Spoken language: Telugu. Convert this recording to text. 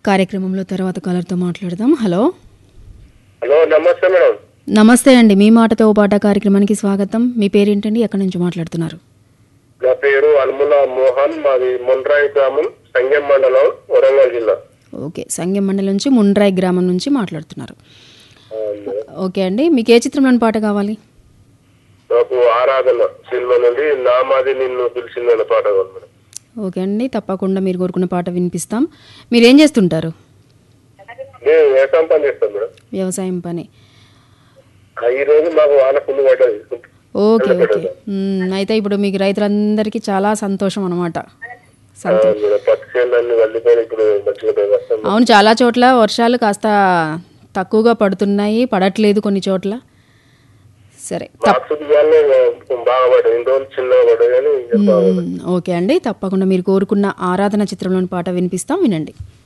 కార్యక్రమంలో తర్వాత కాలర్తో మాట్లాడదాం హలో హలో నమస్తే మేడం నమస్తే అండి మీ మాటతో ఓ పాట కార్యక్రమానికి స్వాగతం మీ పేరేంటండి ఎక్కడి నుంచి మాట్లాడుతున్నారు నా పేరు అల్ముల మోహన్ మాది మొండ్రాయి గ్రామం సంగం మండలం వరంగల్ జిల్లా ఓకే సంగం మండలం నుంచి ముండ్రాయి గ్రామం నుంచి మాట్లాడుతున్నారు ఆ, మేడం. ఓకే అండి మీకు ఏ చిత్రంలోని పాట కావాలి నాకు ఆరాధన సినిమా నుండి నామాది నిన్ను పిలిచిందన్న పాట కావాలి మేడం ఓకే అండి తప్పకుండా మీరు కోరుకున్న పాట వినిపిస్తాం మీరు ఏం చేస్తుంటారు నేను వ్యవసాయం పని చేస్తాను మేడం వ్యవసాయం పని ఆ, ఈ రోజు మాకు వాన ఫుల్ పడ్డది ఓకే ఓకే మ్మ్, అయితే ఇప్పుడు మీకు రైతులందరికీ చాలా సంతోషం అనమాట ఆ, మేడం పత్తి చేనులు అన్ని వెళ్ళిపోయిన ఇప్పుడు మంచిగా వస్తాం అవును చాలా చోట్ల వర్షాలు కాస్త తక్కువగా పడుతున్నాయి పడట్లేదు కొన్ని చోట్ల సరే మాకు ఇవాళ బాగా పడ్డది ఇన్ని రోజులు చిన్నగా పడ్డది కానీ ఇంకా బాగా మ్మ్, ఓకే అండి తప్పకుండా మీరు కోరుకున్న ఆరాధన చిత్రంలోని పాట వినిపిస్తాం వినండి